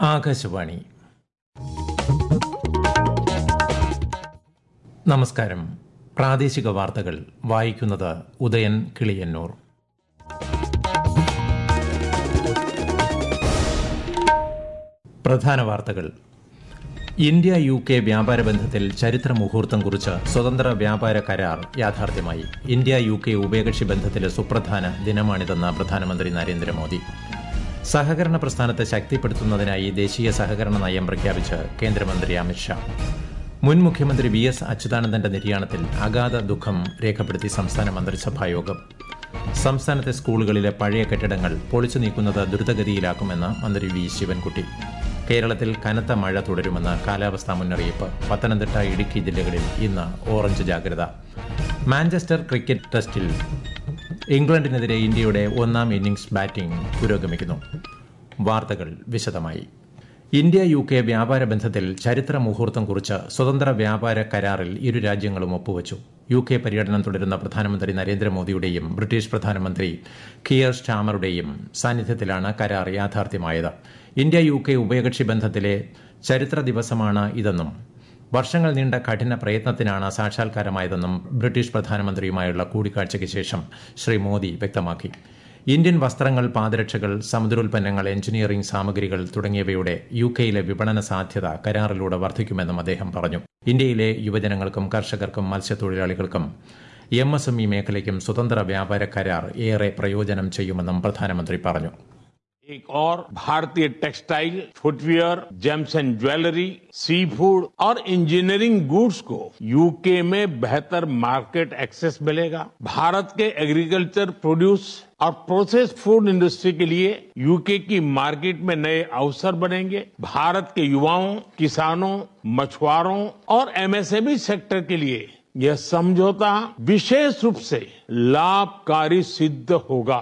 ആകാശവാണി നമസ്കാരം പ്രാദേശിക വാർത്തകൾ വായിക്കുന്നത് ഉദയൻ കിളിയന്നൂർ പ്രധാന വാർത്തകൾ ഇന്ത്യ യു കെ വ്യാപാര ബന്ധത്തിൽ ചരിത്ര മുഹൂർത്തം കുറിച്ച് സ്വതന്ത്ര വ്യാപാര കരാർ യാഥാർത്ഥ്യമായി ഇന്ത്യ യു കെ ഉഭയകക്ഷി ബന്ധത്തിലെ സുപ്രധാന ദിനമാണിതെന്ന് പ്രധാനമന്ത്രി നരേന്ദ്രമോദി സഹകരണ പ്രസ്ഥാനത്തെ ശക്തിപ്പെടുത്തുന്നതിനായി ദേശീയ സഹകരണ നയം പ്രഖ്യാപിച്ച് കേന്ദ്രമന്ത്രി അമിത്ഷാ മുൻ മുഖ്യമന്ത്രി വി എസ് അച്യുതാനന്ദന്റെ നിര്യാണത്തിൽ അഗാധ ദുഃഖം രേഖപ്പെടുത്തി സംസ്ഥാന മന്ത്രിസഭാ യോഗം സംസ്ഥാനത്തെ സ്കൂളുകളിലെ പഴയ കെട്ടിടങ്ങൾ പൊളിച്ചു നീക്കുന്നത് ദ്രുതഗതിയിലാക്കുമെന്ന് മന്ത്രി വി ശിവൻകുട്ടി കേരളത്തിൽ കനത്ത മഴ തുടരുമെന്ന് കാലാവസ്ഥാ മുന്നറിയിപ്പ് പത്തനംതിട്ട ഇടുക്കി ജില്ലകളിൽ ഇന്ന് ഓറഞ്ച് ജാഗ്രത മാഞ്ചസ്റ്റർ ക്രിക്കറ്റ് ടെസ്റ്റിൽ ഇംഗ്ലണ്ടിനെതിരെ ഇന്ത്യയുടെ ഒന്നാം ഇന്നിംഗ്സ് ബാറ്റിംഗ് പുരോഗമിക്കുന്നു വാർത്തകൾ വിശദമായി ഇന്ത്യ യു കെ വ്യാപാര ബന്ധത്തിൽ ചരിത്ര മുഹൂർത്തം കുറിച്ച് സ്വതന്ത്ര വ്യാപാര കരാറിൽ ഇരു രാജ്യങ്ങളും ഒപ്പുവച്ചു യു കെ പര്യടനം തുടരുന്ന പ്രധാനമന്ത്രി നരേന്ദ്രമോദിയുടെയും ബ്രിട്ടീഷ് പ്രധാനമന്ത്രി കിയർ സ്റ്റാമറുടെയും സാന്നിധ്യത്തിലാണ് കരാർ യാഥാർത്ഥ്യമായത് ഇന്ത്യ യു കെ ഉഭയകക്ഷി ബന്ധത്തിലെ ചരിത്ര ദിവസമാണ് ഇതെന്നും വർഷങ്ങൾ നീണ്ട കഠിന പ്രയത്നത്തിനാണ് സാക്ഷാത്കാരമായതെന്നും ബ്രിട്ടീഷ് പ്രധാനമന്ത്രിയുമായുള്ള കൂടിക്കാഴ്ചയ്ക്ക് ശേഷം ശ്രീ മോദി വ്യക്തമാക്കി ഇന്ത്യൻ വസ്ത്രങ്ങൾ പാദരക്ഷകൾ സമുദ്രോൽപ്പന്നങ്ങൾ എഞ്ചിനീയറിംഗ് സാമഗ്രികൾ തുടങ്ങിയവയുടെ യു കെയിലെ വിപണന സാധ്യത കരാറിലൂടെ വർദ്ധിക്കുമെന്നും അദ്ദേഹം പറഞ്ഞു ഇന്ത്യയിലെ യുവജനങ്ങൾക്കും കർഷകർക്കും മത്സ്യത്തൊഴിലാളികൾക്കും എം എസ് എം ഇ മേഖലയ്ക്കും സ്വതന്ത്ര വ്യാപാര കരാർ ഏറെ പ്രയോജനം ചെയ്യുമെന്നും പ്രധാനമന്ത്രി പറഞ്ഞു एक और भारतीय textile footwear gems and jewellery sea food और इंजीनियरिंग गुड्स को यूके में बेहतर मार्केट एक्सेस मिलेगा भारत के एग्रीकल्चर प्रोड्यूस और प्रोसेस फूड इंडस्ट्री के लिए यूके की मार्केट में नए अवसर बनेंगे भारत के युवाओं किसानों मछुआरों और एमएसएमई सेक्टर के लिए यह समझौता विशेष रूप से लाभकारी सिद्ध होगा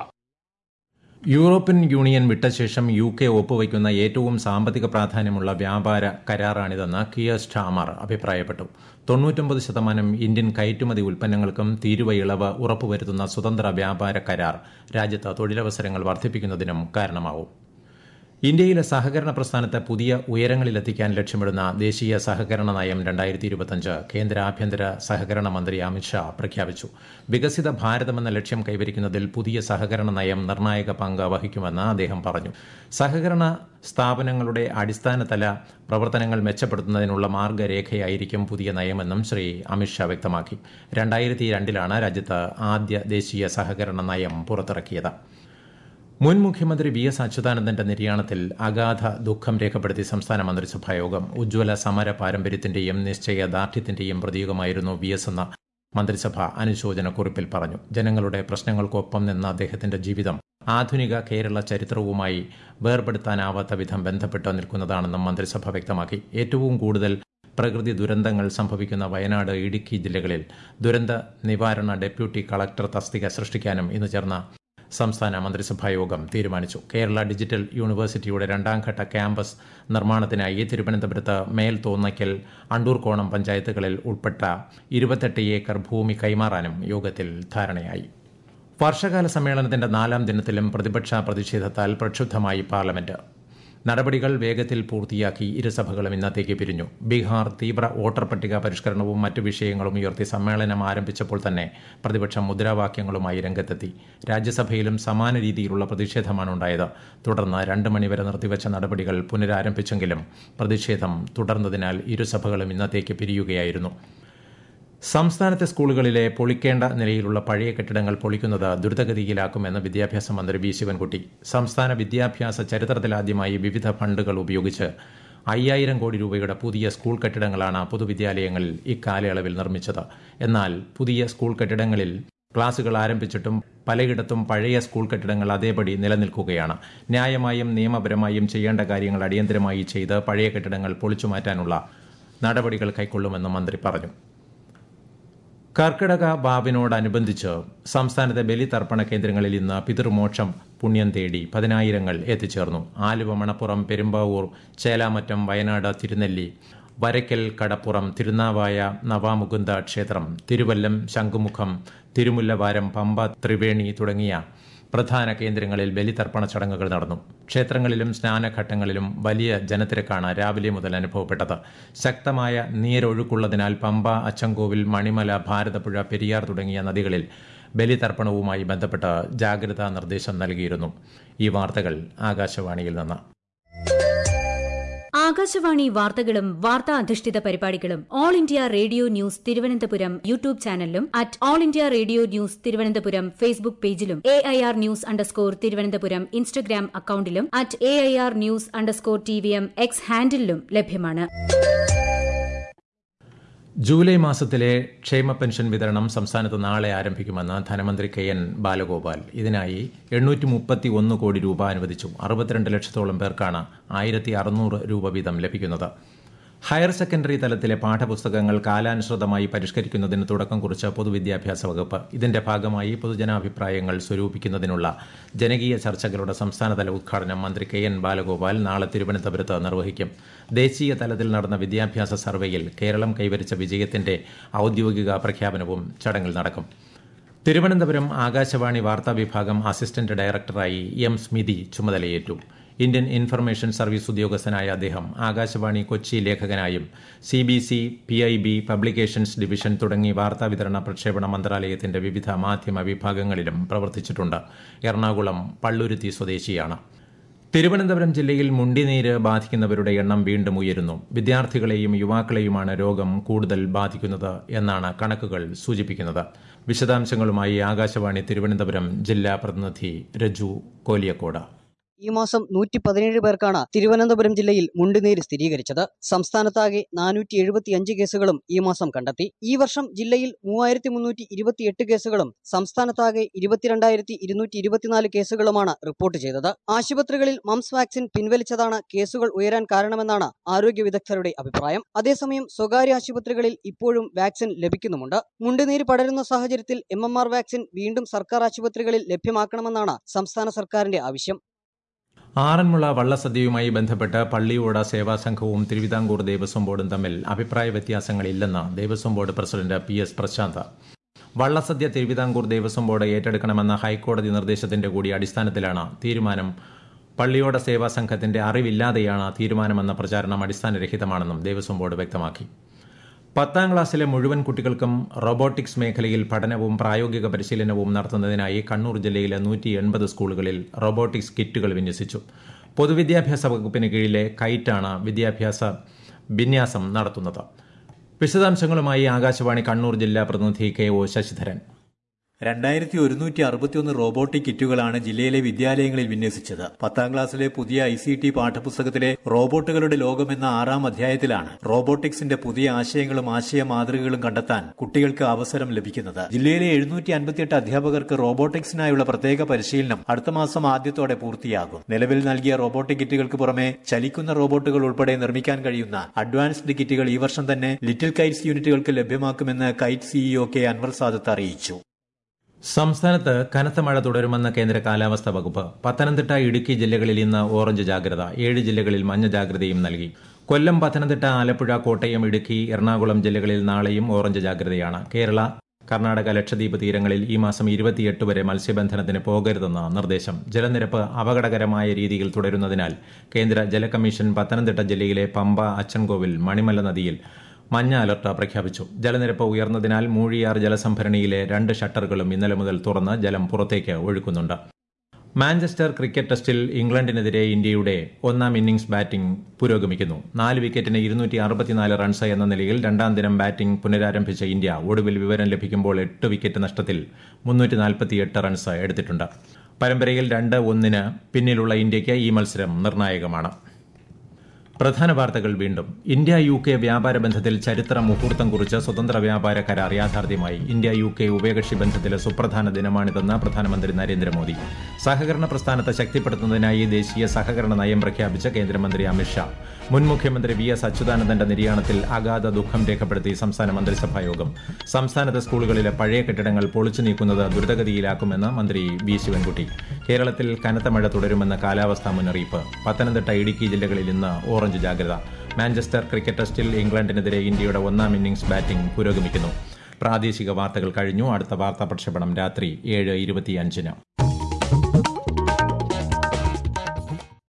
യൂറോപ്യൻ യൂണിയൻ വിട്ട ശേഷം യു കെ ഒപ്പുവയ്ക്കുന്ന ഏറ്റവും സാമ്പത്തിക പ്രാധാന്യമുള്ള വ്യാപാര കരാറാണിതെന്ന് കിയർ സ്റ്റാമർ അഭിപ്രായപ്പെട്ടു തൊണ്ണൂറ്റൊമ്പത് ശതമാനം ഇന്ത്യൻ കയറ്റുമതി ഉൽപ്പന്നങ്ങൾക്കും തീരുവ ഇളവ് ഉറപ്പുവരുത്തുന്ന സ്വതന്ത്ര വ്യാപാര കരാർ രാജ്യത്ത് തൊഴിലവസരങ്ങൾ വർദ്ധിപ്പിക്കുന്നതിനും കാരണമാവും ഇന്ത്യയിലെ സഹകരണ പ്രസ്ഥാനത്തെ പുതിയ ഉയരങ്ങളിലെത്തിക്കാൻ ലക്ഷ്യമിടുന്ന ദേശീയ സഹകരണ നയം രണ്ടായിരത്തി ഇരുപത്തിയഞ്ച് കേന്ദ്ര ആഭ്യന്തര സഹകരണ മന്ത്രി അമിത്ഷാ പ്രഖ്യാപിച്ചു വികസിത ഭാരതമെന്ന ലക്ഷ്യം കൈവരിക്കുന്നതിൽ പുതിയ സഹകരണ നയം നിർണായക പങ്ക് വഹിക്കുമെന്ന് അദ്ദേഹം പറഞ്ഞു സഹകരണ സ്ഥാപനങ്ങളുടെ അടിസ്ഥാനതല പ്രവർത്തനങ്ങൾ മെച്ചപ്പെടുത്തുന്നതിനുള്ള മാർഗരേഖയായിരിക്കും പുതിയ നയമെന്നും ശ്രീ അമിത്ഷാ വ്യക്തമാക്കി രണ്ടായിരത്തി രണ്ടിലാണ് രാജ്യത്ത് ആദ്യ ദേശീയ സഹകരണ നയം പുറത്തിറക്കിയത് മുൻ മുഖ്യമന്ത്രി വി എസ് അച്യുതാനന്ദന്റെ നിര്യാണത്തിൽ അഗാധ ദുഃഖം രേഖപ്പെടുത്തി സംസ്ഥാന മന്ത്രിസഭാ യോഗം ഉജ്ജ്വല സമര പാരമ്പര്യത്തിന്റെയും നിശ്ചയദാർഢ്യത്തിന്റെയും പ്രതീകമായിരുന്നു വി എസ് എന്ന മന്ത്രിസഭ അനുശോചന കുറിപ്പിൽ പറഞ്ഞു ജനങ്ങളുടെ പ്രശ്നങ്ങൾക്കൊപ്പം നിന്ന അദ്ദേഹത്തിന്റെ ജീവിതം ആധുനിക കേരള ചരിത്രവുമായി വേർപെടുത്താനാവാത്ത വിധം ബന്ധപ്പെട്ട് നിൽക്കുന്നതാണെന്നും മന്ത്രിസഭ വ്യക്തമാക്കി ഏറ്റവും കൂടുതൽ പ്രകൃതി ദുരന്തങ്ങൾ സംഭവിക്കുന്ന വയനാട് ഇടുക്കി ജില്ലകളിൽ ദുരന്ത നിവാരണ ഡെപ്യൂട്ടി കളക്ടർ തസ്തിക സൃഷ്ടിക്കാനും ഇന്ന് ചേർന്ന സംസ്ഥാന മന്ത്രിസഭാ യോഗം തീരുമാനിച്ചു കേരള ഡിജിറ്റൽ യൂണിവേഴ്സിറ്റിയുടെ രണ്ടാംഘട്ട ക്യാമ്പസ് നിർമ്മാണത്തിനായി തിരുവനന്തപുരത്ത് മേൽ തോന്നയ്ക്കൽ അണ്ടൂർകോണം പഞ്ചായത്തുകളിൽ ഉൾപ്പെട്ട ഇരുപത്തെട്ട് ഏക്കർ ഭൂമി കൈമാറാനും യോഗത്തിൽ ധാരണയായി വർഷകാല സമ്മേളനത്തിന്റെ നാലാം ദിനത്തിലും പ്രതിപക്ഷ പ്രതിഷേധത്താൽ പ്രക്ഷുബ്ധമായി പാർലമെന്റ് നടപടികൾ വേഗത്തിൽ പൂർത്തിയാക്കി ഇരുസഭകളും ഇന്നത്തേക്ക് പിരിഞ്ഞു ബീഹാർ തീവ്ര വോട്ടർ പട്ടിക പരിഷ്കരണവും മറ്റു വിഷയങ്ങളും ഉയർത്തി സമ്മേളനം ആരംഭിച്ചപ്പോൾ തന്നെ പ്രതിപക്ഷം മുദ്രാവാക്യങ്ങളുമായി രംഗത്തെത്തി രാജ്യസഭയിലും സമാന രീതിയിലുള്ള പ്രതിഷേധമാണ് ഉണ്ടായത് തുടർന്ന് രണ്ട് മണിവരെ നിർത്തിവച്ച നടപടികൾ പുനരാരംഭിച്ചെങ്കിലും പ്രതിഷേധം തുടർന്നതിനാൽ ഇരുസഭകളും ഇന്നത്തേക്ക് പിരിയുകയായിരുന്നു സംസ്ഥാനത്തെ സ്കൂളുകളിലെ പൊളിക്കേണ്ട നിലയിലുള്ള പഴയ കെട്ടിടങ്ങൾ പൊളിക്കുന്നത് ദ്രുതഗതിയിലാക്കുമെന്ന് വിദ്യാഭ്യാസ മന്ത്രി വി ശിവൻകുട്ടി സംസ്ഥാന വിദ്യാഭ്യാസ ചരിത്രത്തിലാദ്യമായി വിവിധ ഫണ്ടുകൾ ഉപയോഗിച്ച് അയ്യായിരം കോടി രൂപയുടെ പുതിയ സ്കൂൾ കെട്ടിടങ്ങളാണ് പൊതുവിദ്യാലയങ്ങളിൽ ഇക്കാലയളവിൽ നിർമ്മിച്ചത് എന്നാൽ പുതിയ സ്കൂൾ കെട്ടിടങ്ങളിൽ ക്ലാസുകൾ ആരംഭിച്ചിട്ടും പലയിടത്തും പഴയ സ്കൂൾ കെട്ടിടങ്ങൾ അതേപടി നിലനിൽക്കുകയാണ് ന്യായമായും നിയമപരമായും ചെയ്യേണ്ട കാര്യങ്ങൾ അടിയന്തരമായി ചെയ്ത് പഴയ കെട്ടിടങ്ങൾ പൊളിച്ചു മാറ്റാനുള്ള നടപടികൾ കൈക്കൊള്ളുമെന്ന് മന്ത്രി പറഞ്ഞു കർക്കിടക വാവിനോടനുബന്ധിച്ച് സംസ്ഥാനത്തെ ബലിതർപ്പണ കേന്ദ്രങ്ങളിൽ ഇന്ന് പിതൃമോക്ഷം പുണ്യം തേടി പതിനായിരങ്ങൾ എത്തിച്ചേർന്നു ആലുവ മണപ്പുറം പെരുമ്പാവൂർ ചേലാമറ്റം വയനാട് തിരുനെല്ലി വരയ്ക്കൽ കടപ്പുറം തിരുനാവായ നവാമുകുന്ദ ക്ഷേത്രം തിരുവല്ലം ശംഖുമുഖം തിരുമുല്ലവാരം പമ്പ ത്രിവേണി തുടങ്ങിയ പ്രധാന കേന്ദ്രങ്ങളിൽ ബലിതർപ്പണ ചടങ്ങുകൾ നടന്നു ക്ഷേത്രങ്ങളിലും സ്നാനഘട്ടങ്ങളിലും വലിയ ജനത്തിരക്കാണ് രാവിലെ മുതൽ അനുഭവപ്പെട്ടത് ശക്തമായ നീരൊഴുക്കുള്ളതിനാൽ പമ്പ അച്ചൻകോവിൽ മണിമല ഭാരതപ്പുഴ പെരിയാർ തുടങ്ങിയ നദികളിൽ ബലിതർപ്പണവുമായി ബന്ധപ്പെട്ട് ജാഗ്രതാ നിർദ്ദേശം നൽകിയിരുന്നു ഈ വാർത്തകൾ ആകാശവാണിയിൽ നിന്ന് ആകാശവാണി വാർത്തകളും വാർത്താ അധിഷ്ഠിത പരിപാടികളും all India radio news Thiruvananthapuram YouTube ചാനലിലും at all India radio news Thiruvananthapuram Facebook പേജിലും A I R news underscore Thiruvananthapuram Instagram അക്കൌണ്ടിലും at A I R news underscore T V M X ഹാൻഡിലും ലഭ്യമാണ് ജൂലൈ മാസത്തിലെ ക്ഷേമ പെൻഷൻ വിതരണം സംസ്ഥാനത്ത് നാളെ ആരംഭിക്കുമെന്ന് ധനമന്ത്രി കെ എൻ ബാലഗോപാൽ ഇതിനായി എണ്ണൂറ്റി മുപ്പത്തി ഒന്ന് കോടി രൂപ അനുവദിച്ചു അറുപത്തിരണ്ട് ലക്ഷത്തോളം പേർക്കാണ് ആയിരത്തി അറുന്നൂറ് രൂപ വീതം ലഭിക്കുന്നത് ഹയർ സെക്കൻഡറി തലത്തിലെ പാഠപുസ്തകങ്ങൾ കാലാനുസൃതമായി പരിഷ്കരിക്കുന്നതിന് തുടക്കം കുറിച്ച പൊതുവിദ്യാഭ്യാസ വകുപ്പ് ഇതിന്റെ ഭാഗമായി പൊതുജനാഭിപ്രായങ്ങൾ സ്വരൂപിക്കുന്നതിനുള്ള ജനകീയ ചർച്ചകളുടെ സംസ്ഥാനതല ഉദ്ഘാടനം മന്ത്രി കെ എൻ ബാലഗോപാൽ നാളെ തിരുവനന്തപുരത്ത് നിർവഹിക്കും ദേശീയ തലത്തിൽ നടന്ന വിദ്യാഭ്യാസ സർവേയിൽ കേരളം കൈവരിച്ച വിജയത്തിന്റെ ഔദ്യോഗിക പ്രഖ്യാപനവും ചടങ്ങിൽ നടക്കും തിരുവനന്തപുരം ആകാശവാണി വാർത്താ വിഭാഗം അസിസ്റ്റന്റ് ഡയറക്ടറായി എം സ്മിതി ചുമതലയേറ്റു ഇന്ത്യൻ ഇൻഫർമേഷൻ സർവീസ് ഉദ്യോഗസ്ഥനായ അദ്ദേഹം ആകാശവാണി കൊച്ചി ലേഖകനായും C B C P I B publications division തുടങ്ങി വാർത്താവിതരണ പ്രക്ഷേപണ മന്ത്രാലയത്തിന്റെ വിവിധ മാധ്യമ വിഭാഗങ്ങളിലും പ്രവർത്തിച്ചിട്ടുണ്ട് എറണാകുളം പള്ളുരുത്തി സ്വദേശിയാണ് തിരുവനന്തപുരം ജില്ലയിൽ മുണ്ടിനീര് ബാധിക്കുന്നവരുടെ എണ്ണം വീണ്ടും ഉയരുന്നു വിദ്യാർത്ഥികളെയും യുവാക്കളെയുമാണ് രോഗം കൂടുതൽ ബാധിക്കുന്നത് എന്നാണ് കണക്കുകൾ സൂചിപ്പിക്കുന്നത് വിശദാംശങ്ങളുമായി ആകാശവാണി തിരുവനന്തപുരം ജില്ലാ പ്രതിനിധി രജു കോലിയക്കോട് ഈ മാസം നൂറ്റി പതിനേഴ് പേർക്കാണ് തിരുവനന്തപുരം ജില്ലയിൽ മുണ്ടുനീര് സ്ഥിരീകരിച്ചത് സംസ്ഥാനത്താകെ നാനൂറ്റി എഴുപത്തിയഞ്ച് കേസുകളും ഈ മാസം കണ്ടെത്തി ഈ വർഷം ജില്ലയിൽ മൂവായിരത്തി മുന്നൂറ്റി ഇരുപത്തിയെട്ട് കേസുകളും സംസ്ഥാനത്താകെ ഇരുപത്തിരണ്ടായിരത്തി ഇരുന്നൂറ്റി ഇരുപത്തിനാല് കേസുകളുമാണ് റിപ്പോർട്ട് ചെയ്തത് ആശുപത്രികളിൽ മംസ് വാക്സിൻ പിൻവലിച്ചതാണ് കേസുകൾ ഉയരാൻ കാരണമെന്നാണ് ആരോഗ്യ വിദഗ്ധരുടെ അഭിപ്രായം അതേസമയം സ്വകാര്യ ആശുപത്രികളിൽ ഇപ്പോഴും വാക്സിൻ ലഭിക്കുന്നുമുണ്ട് മുണ്ടുനീര് പടരുന്ന സാഹചര്യത്തിൽ എം എം ആർ വാക്സിൻ വീണ്ടും സർക്കാർ ആശുപത്രികളിൽ ലഭ്യമാക്കണമെന്നാണ് സംസ്ഥാന സർക്കാരിന്റെ ആവശ്യം ആറന്മുള വള്ളസദ്യയുമായി ബന്ധപ്പെട്ട് പള്ളിയോട സേവാ സംഘവും തിരുവിതാംകൂർ ദേവസ്വം ബോർഡും തമ്മിൽ അഭിപ്രായ വ്യത്യാസങ്ങളില്ലെന്ന് Devaswom board president P S Prasanth Vallasadya Thiruvithamkoor Devaswom board ഏറ്റെടുക്കണമെന്ന ഹൈക്കോടതി നിർദ്ദേശത്തിന്റെ കൂടി അടിസ്ഥാനത്തിലാണ് തീരുമാനം പള്ളിയോട സേവാ സംഘത്തിന്റെ അറിവില്ലാതെയാണ് തീരുമാനമെന്ന പ്രചാരണം അടിസ്ഥാനരഹിതമാണെന്നും ദേവസ്വം ബോർഡ് വ്യക്തമാക്കി പത്താം ക്ലാസ്സിലെ മുഴുവൻ കുട്ടികൾക്കും റോബോട്ടിക്സ് മേഖലയിൽ പഠനവും പ്രായോഗിക പരിശീലനവും നടത്തുന്നതിനായി കണ്ണൂർ ജില്ലയിലെ നൂറ്റി എൺപത് സ്കൂളുകളിൽ റോബോട്ടിക്സ് കിറ്റുകൾ വിന്യസിച്ചു പൊതുവിദ്യാഭ്യാസ വകുപ്പിന് കീഴിലെ കൈറ്റാണ് വിദ്യാഭ്യാസ വിന്യാസം നടത്തുന്നത് വിശദാംശങ്ങളുമായി ആകാശവാണി കണ്ണൂർ ജില്ലാ പ്രതിനിധി കെ ഒ ശശിധരൻ രണ്ടായിരത്തി ഒരുന്നൂറ്റി അറുപത്തിയൊന്ന് റോബോട്ടിക് കിറ്റുകളാണ് ജില്ലയിലെ വിദ്യാലയങ്ങളിൽ വിന്യസിച്ചത് പത്താം ക്ലാസ്സിലെ പുതിയ ഐ സി ടി പാഠപുസ്തകത്തിലെ റോബോട്ടുകളുടെ ലോകം എന്ന ആറാം അധ്യായത്തിലാണ് റോബോട്ടിക്സിന്റെ പുതിയ ആശയങ്ങളും ആശയ മാതൃകകളും കണ്ടെത്താൻ കുട്ടികൾക്ക് അവസരം ലഭിക്കുന്നത് ജില്ലയിലെ എഴുന്നൂറ്റി അൻപത്തിയെട്ട് അധ്യാപകർക്ക് റോബോട്ടിക്സിനായുള്ള പ്രത്യേക പരിശീലനം അടുത്ത മാസം ആദ്യത്തോടെ പൂർത്തിയാകും നിലവിൽ നൽകിയ റോബോട്ടിക് കിറ്റുകൾക്ക് പുറമെ ചലിക്കുന്ന റോബോട്ടുകൾ ഉൾപ്പെടെ നിർമ്മിക്കാൻ കഴിയുന്ന അഡ്വാൻസ്ഡ് കിറ്റുകൾ ഈ വർഷം തന്നെ ലിറ്റിൽ കൈറ്റ്സ് യൂണിറ്റുകൾക്ക് ലഭ്യമാക്കുമെന്ന് കൈറ്റ് സിഇഒ കെ അൻവർ സാദത്ത് അറിയിച്ചു സംസ്ഥാനത്ത് കനത്ത മഴ തുടരുമെന്ന് കേന്ദ്ര കാലാവസ്ഥാ വകുപ്പ് പത്തനംതിട്ട ഇടുക്കി ജില്ലകളിൽ ഇന്ന് ഓറഞ്ച് ജാഗ്രത ഏഴ് ജില്ലകളിൽ മഞ്ഞ ജാഗ്രതയും നൽകി കൊല്ലം പത്തനംതിട്ട ആലപ്പുഴ കോട്ടയം ഇടുക്കി എറണാകുളം ജില്ലകളിൽ നാളെയും ഓറഞ്ച് ജാഗ്രതയാണ് കേരള കർണാടക ലക്ഷദ്വീപ് തീരങ്ങളിൽ ഈ മാസം ഇരുപത്തിയെട്ട് വരെ മത്സ്യബന്ധനത്തിന് പോകരുതെന്ന് നിർദ്ദേശം ജലനിരപ്പ് അപകടകരമായ രീതിയിൽ തുടരുന്നതിനാൽ കേന്ദ്ര ജലകമ്മീഷൻ പത്തനംതിട്ട ജില്ലയിലെ പമ്പ അച്ചൻകോവിൽ മണിമല നദിയിൽ മഞ്ഞ അലർട്ട് പ്രഖ്യാപിച്ചു ജലനിരപ്പ് ഉയർന്നതിനാൽ മൂഴിയാർ ജലസംഭരണിയിലെ രണ്ട് ഷട്ടറുകളും ഇന്നലെ മുതൽ തുറന്ന് ജലം പുറത്തേക്ക് ഒഴുക്കുന്നുണ്ട് മാഞ്ചസ്റ്റർ ക്രിക്കറ്റ് ടെസ്റ്റിൽ ഇംഗ്ലണ്ടിനെതിരെ ഇന്ത്യയുടെ ഒന്നാം ഇന്നിംഗ്സ് ബാറ്റിംഗ് പുരോഗമിക്കുന്നു നാല് വിക്കറ്റിന് ഇരുന്നൂറ്റി അറുപത്തിനാല് റൺസ് എന്ന നിലയിൽ രണ്ടാം ദിനം ബാറ്റിംഗ് പുനരാരംഭിച്ച ഇന്ത്യ ഒടുവിൽ വിവരം ലഭിക്കുമ്പോൾ എട്ട് വിക്കറ്റ് നഷ്ടത്തിൽ മുന്നൂറ്റി നാൽപ്പത്തിയെട്ട് റൺസ് എടുത്തിട്ടുണ്ട് പരമ്പരയിൽ രണ്ട് ഒന്നിന് പിന്നിലുള്ള ഇന്ത്യയ്ക്ക് ഈ മത്സരം നിർണായകമാണ് പ്രധാന വാർത്തകൾ വീണ്ടും ഇന്ത്യ യു കെ വ്യാപാര ബന്ധത്തിൽ ചരിത്ര മുഹൂർത്തം കുറിച്ച് സ്വതന്ത്ര വ്യാപാര കരാർ യാഥാർത്ഥ്യമായി ഇന്ത്യ യു കെ ഉഭയകക്ഷി ബന്ധത്തിലെ സുപ്രധാന ദിനമാണിതെന്ന് പ്രധാനമന്ത്രി നരേന്ദ്രമോദി സഹകരണ പ്രസ്ഥാനത്തെ ശക്തിപ്പെടുത്തുന്നതിനായി ദേശീയ സഹകരണ നയം പ്രഖ്യാപിച്ച കേന്ദ്രമന്ത്രി അമിത്ഷാ മുൻ മുഖ്യമന്ത്രി വി എസ് അച്യുതാനന്ദന്റെ നിര്യാണത്തിൽ അഗാധ ദുഃഖം രേഖപ്പെടുത്തി സംസ്ഥാന മന്ത്രിസഭാ യോഗം സംസ്ഥാനത്തെ സ്കൂളുകളിലെ പഴയ കെട്ടിടങ്ങൾ പൊളിച്ചു നീക്കുന്നത് ദ്രുതഗതിയിലാക്കുമെന്ന് മന്ത്രി വി ശിവൻകുട്ടി കേരളത്തിൽ കനത്ത മഴ തുടരുമെന്ന് കാലാവസ്ഥാ മുന്നറിയിപ്പ് പത്തനംതിട്ട ഇടുക്കി ജില്ലകളിൽ ഇന്ന് ഓറഞ്ച് ജാഗ്രത മാഞ്ചസ്റ്റർ ക്രിക്കറ്റ് ടെസ്റ്റിൽ ഇംഗ്ലണ്ടിനെതിരെ ഇന്ത്യയുടെ ഒന്നാം ഇന്നിംഗ്സ് ബാറ്റിംഗ് പുരോഗമിക്കുന്നു പ്രാദേശിക വാർത്തകൾ കഴിഞ്ഞു അടുത്ത വാർത്താ പ്രക്ഷേപണം രാത്രി ഏഴ് ഇരുപത്തിയഞ്ചിന്